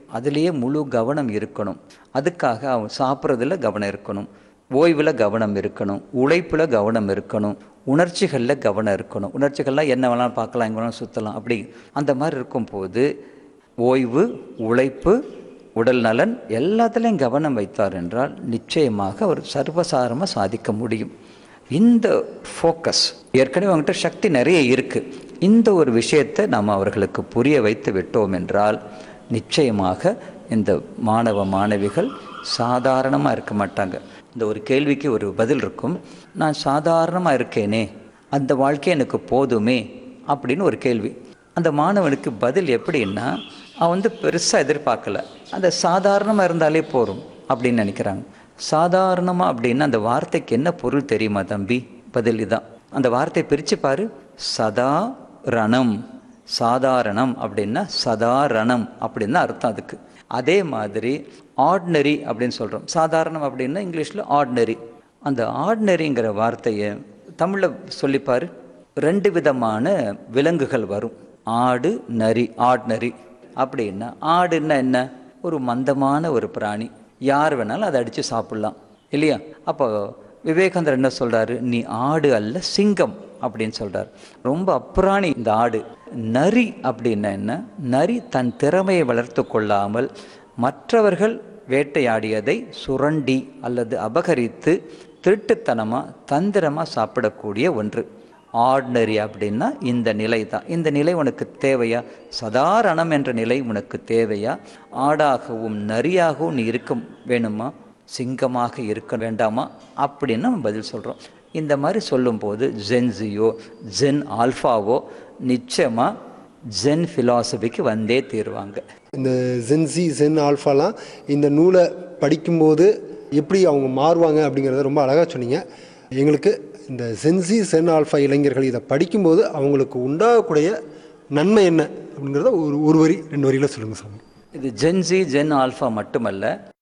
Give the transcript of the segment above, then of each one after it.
அதுலேயே முழு கவனம் இருக்கணும் அதுக்காக அவன் சாப்பிட்றதுல கவனம் இருக்கணும் ஓய்வில் கவனம் இருக்கணும் உழைப்பில் கவனம் இருக்கணும் உணர்ச்சிகளில் கவனம் இருக்கணும் உணர்ச்சிகள்லாம் என்ன வேணாலும் பார்க்கலாம் எங்கே வேணாலும் சுற்றலாம் அப்படி அந்த மாதிரி இருக்கும்போது ஓய்வு உழைப்பு உடல் நலன் எல்லாத்துலேயும் கவனம் வைத்தார் என்றால் நிச்சயமாக அவர் சர்வசாரமாக சாதிக்க முடியும் இந்த ஃபோக்கஸ் ஏற்கனவே அவங்ககிட்ட சக்தி நிறைய இருக்குது இந்த ஒரு விஷயத்தை நாம் அவர்களுக்கு புரிய வைத்து விட்டோம் என்றால் நிச்சயமாக இந்த மாணவ மாணவிகள் சாதாரணமாக இருக்க மாட்டாங்க இந்த ஒரு கேள்விக்கு ஒரு பதில் இருக்கும் நான் சாதாரணமாக இருக்கேனே அந்த வாழ்க்கை எனக்கு போதுமே அப்படின்னு ஒரு கேள்வி அந்த மாணவனுக்கு பதில் எப்படின்னா அவன் வந்து பெருசாக எதிர்பார்க்கல அந்த சாதாரணமாக இருந்தாலே போதும் அப்படின்னு நினைக்கிறாங்க சாதாரணமாக அப்படின்னா அந்த வார்த்தைக்கு என்ன பொருள் தெரியுமா தம்பி பதில் இதான் அந்த வார்த்தையை பிரித்து பாரு சதா ரணம் சாதாரணம் அப்படின்னா சதாரணம் அப்படின்னு அர்த்தம் அதுக்கு அதே மாதிரி ஆர்டினரி அப்படின்னு சொல்கிறோம் சாதாரணம் அப்படின்னா இங்கிலீஷில் ஆர்டினரி அந்த ஆர்டினரிங்கிற வார்த்தையை தமிழில் சொல்லிப்பாரு ரெண்டு விதமான விலங்குகள் வரும் ஆடு நரி ஆர்டினரி அப்படின்னா ஆடுன்னா என்ன ஒரு மந்தமான ஒரு பிராணி யார் வேணாலும் அதை அடித்து சாப்பிட்லாம் இல்லையா அப்போ விவேகானந்தர் என்ன சொல்கிறாரு நீ ஆடு அல்ல சிங்கம் அப்படின்னு சொல்கிறார் ரொம்ப அப்புறாணி இந்த ஆடு நரி அப்படின்னா என்ன நரி தன் திறமையை வளர்த்து கொள்ளாமல் மற்றவர்கள் வேட்டையாடியதை சுரண்டி அல்லது அபகரித்து திருட்டுத்தனமாக தந்திரமாக சாப்பிடக்கூடிய ஒன்று ஆர்டினரி அப்படின்னா இந்த நிலை தான் இந்த நிலை உனக்கு தேவையா சதாரணம் என்ற நிலை உனக்கு தேவையா ஆடாகவும் நரியாகவும் நீ இருக்க வேணுமா சிங்கமாக இருக்க வேண்டாமா அப்படின்னு நம்ம பதில் சொல்கிறோம் இந்த மாதிரி சொல்லும்போது ஜென்ஸியோ ஜென் ஆல்ஃபாவோ நிச்சயமாக ஜென் ஃபிலாசபிக்கு வந்தே தீருவாங்க இந்த ஜென்சி ஜென் ஆல்ஃபாலாம் இந்த நூலை படிக்கும்போது எப்படி அவங்க மாறுவாங்க அப்படிங்கிறத ரொம்ப அழகாக சொன்னீங்க எங்களுக்கு இந்த ஜென்சி சென் ஆல்ஃபா இளைஞர்கள் இதை படிக்கும்போது அவங்களுக்கு உண்டாகக்கூடிய நன்மை என்ன அப்படிங்கிறத ஒரு ஒரு வரி ரெண்டு வரியில் சொல்லுங்கள் சாமி இது ஜென்சி ஜென் ஆல்ஃபா மட்டுமல்ல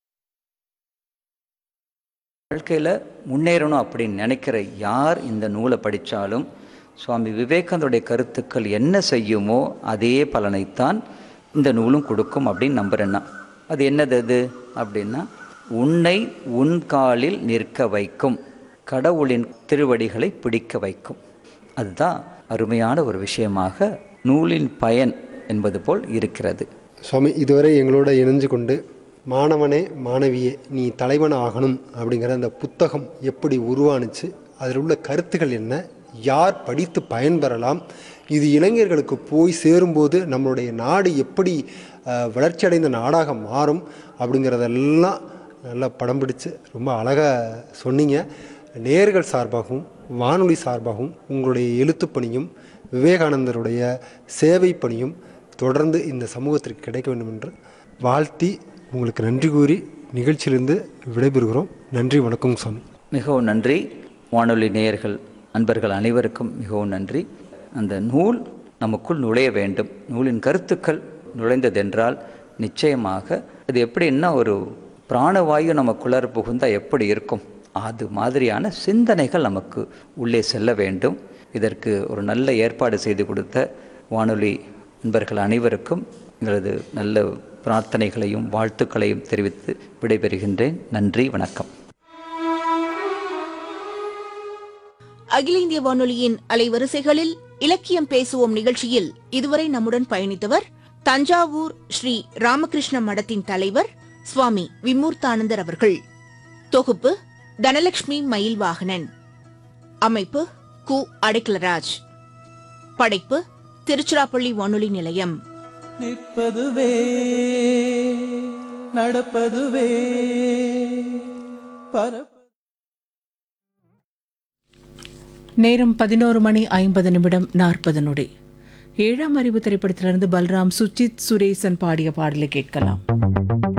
வாழ்க்கையில் முன்னேறணும் அப்படின்னு நினைக்கிற யார் இந்த நூலை படித்தாலும் சுவாமி விவேகானந்தருடைய கருத்துக்கள் என்ன செய்யுமோ அதே பலனைத்தான் இந்த நூலும் கொடுக்கும் அப்படின்னு நம்புறேன்னா அது என்னது அது அப்படின்னா உன்னை உன் காலில் நிற்க வைக்கும் கடவுளின் திருவடிகளை பிடிக்க வைக்கும் அதுதான் அருமையான ஒரு விஷயமாக நூலின் பயன் என்பது போல் இருக்கிறது சுவாமி இதுவரை எங்களோட இணைஞ்சு கொண்டு மாணவனே மாணவியே நீ தலைவன் ஆகணும் அப்படிங்கிற அந்த புத்தகம் எப்படி உருவானுச்சு அதில் உள்ள கருத்துக்கள் என்ன யார் படித்து பயன்பெறலாம் இது இளைஞர்களுக்கு போய் சேரும்போது நம்மளுடைய நாடு எப்படி அஹ், வளர்ச்சியடைந்த நாடாக மாறும் அப்படிங்கிறதெல்லாம் நல்லா படம் பிடிச்சு ரொம்ப அழகாக சொன்னீங்க நேர்கள் சார்பாகவும் வானொலி சார்பாகவும் உங்களுடைய எழுத்துப் பணியும் விவேகானந்தருடைய சேவை பணியும் தொடர்ந்து இந்த சமூகத்திற்கு கிடைக்க வேண்டும் என்று வாழ்த்தி உங்களுக்கு நன்றி கூறி நிகழ்ச்சியிலிருந்து விடைபெறுகிறோம் நன்றி வணக்கம் சுவாமி மிகவும் நன்றி வானொலி நேயர்கள் அன்பர்கள் அனைவருக்கும் மிகவும் நன்றி அந்த நூல் நமக்குள் நுழைய வேண்டும் நூலின் கருத்துக்கள் நுழைந்ததென்றால் நிச்சயமாக அது எப்படின்னா ஒரு பிராணவாயு நமக்குள்ளார புகுந்தா எப்படி இருக்கும் அது மாதிரியான சிந்தனைகள் நமக்கு உள்ளே செல்ல வேண்டும் இதற்கு ஒரு நல்ல ஏற்பாடு செய்து கொடுத்த வானொலி நண்பர்கள் அனைவருக்கும் எங்களது நல்ல பிரார்த்தனைகளையும் வாழ்த்துக்களையும் தெரிவித்து விடைபெறுகின்றேன் நன்றி வணக்கம் அகில இந்திய வானொலியின் அலைவரிசைகளில் இலக்கியம் பேசுவோம் நிகழ்ச்சியில் இதுவரை நம்முடன் பயணித்தவர் தஞ்சாவூர் ஸ்ரீ ராமகிருஷ்ண மடத்தின் தலைவர் சுவாமி விமூர்த்தானந்தர் அவர்கள் தொகுப்பு தனலட்சுமி மயில்வாகனன் அமைப்பு கு அடைக்கலராஜ் படைப்பு திருச்சிராப்பள்ளி வானொலி நிலையம் நிற்பதுவே நடப்பதுவே பரப்ப நேரம் பதினோரு மணி ஐம்பது நிமிடம் நாற்பது நொடி ஏழாம் அறிவு திரைப்படத்திலிருந்து பல்ராம் சுஜித் சுரேசன் பாடிய பாடலை கேட்கலாம்